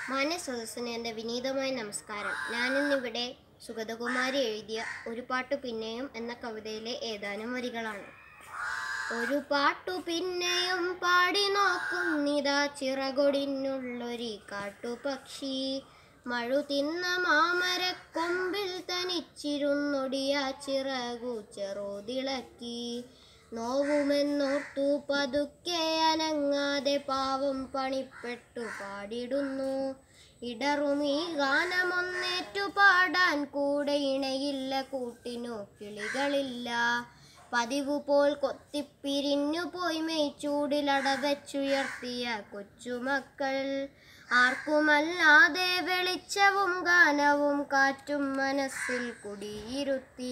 മാന്യസദസ്സിന് എൻ്റെ വിനീതമായ നമസ്കാരം ഞാനിന്നിവിടെ സുഗതകുമാരി എഴുതിയ ഒരു പാട്ടു പിന്നെയും എന്ന കവിതയിലെ ഏതാനും വരികളാണ് ഒരു പാട്ടു പിന്നെയും പാടി നോക്കുന്നിതാ ചിറകൊടിനുള്ളൊരു കാട്ടുപക്ഷി മഴു തിന്ന മാമരക്കൊമ്പിൽ തനിച്ചിരുന്നൊടിയ ചിറകു ചെറുതിളക്കി നോവുമെന്നോർത്തു പതുക്കെ അനങ്ങാതെ പാവം പണിപ്പെട്ടു പാടിടുന്നു ഇടറുമീ ഗാനമൊന്നേറ്റു പാടാൻ കൂടെ ഇണയില്ല കൂട്ടിനു കിളികളില്ല പതിവു പോൽ കൊത്തിപ്പിരിഞ്ഞു പോയി മെയ്ച്ചൂടിലടവച്ചുയർത്തിയ കൊച്ചുമക്കൾ ആർക്കുമല്ലാതെ വെളിച്ചവും ഗാനവും കാറ്റും മനസ്സിൽ കുടിയിരുത്തി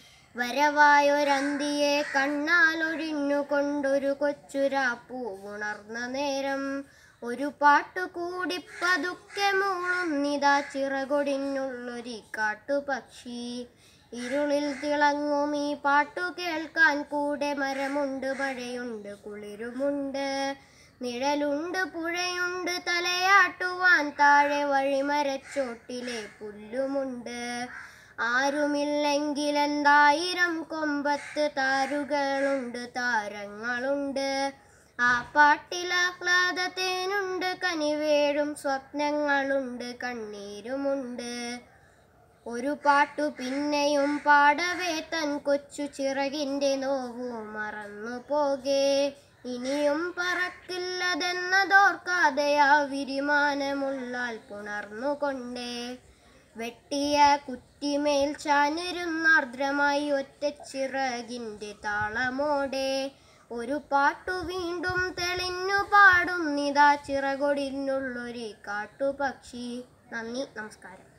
വരവായൊരന്തിയെ കണ്ണാലൊഴിഞ്ഞുകൊണ്ടൊരു കൊച്ചുരാപ്പൂ ഉണർന്ന നേരം ഒരു പാട്ടു കൂടി പതുക്കെ മൂളുന്നിതാ ചിറകൊടിനുള്ളൊരു കാട്ടുപക്ഷി ഇരുളിൽ തിളങ്ങും ഈ പാട്ടു കേൾക്കാൻ കൂടെ മരമുണ്ട് മഴയുണ്ട് കുളിരുമുണ്ട് നിഴലുണ്ട് പുഴയുണ്ട് തലയാട്ടുവാൻ താഴെ വഴിമരച്ചോട്ടിലെ പുല്ലുമുണ്ട് ആരുമില്ലെങ്കിൽ എന്തായിരം കൊമ്പത്ത് താരുകളുണ്ട് താരങ്ങളുണ്ട് ആ പാട്ടിൽ ആഹ്ലാദത്തേനുണ്ട് കനിവേഴും സ്വപ്നങ്ങളുണ്ട് കണ്ണീരുമുണ്ട് ഒരു പാട്ടു പിന്നെയും പാടവേ തൻ കൊച്ചു ചിറകിൻ്റെ നോവു മറന്നു പോകെ ഇനിയും പറക്കില്ലതെന്നതോർക്കാതെ ആ വിരിമാനമുള്ളാൽ പുണർന്നുകൊണ്ടേ വെട്ടിയ കുറ്റിമേൽ ചാനിരുന്നാർദ്രമായി ഒറ്റ ചിറകിൻ്റെ താളമോടെ ഒരു പാട്ടു വീണ്ടും തെളിഞ്ഞു പാടുന്നിതാ ചിറകൊടിനുള്ളൊരു കാട്ടുപക്ഷി നന്ദി നമസ്കാരം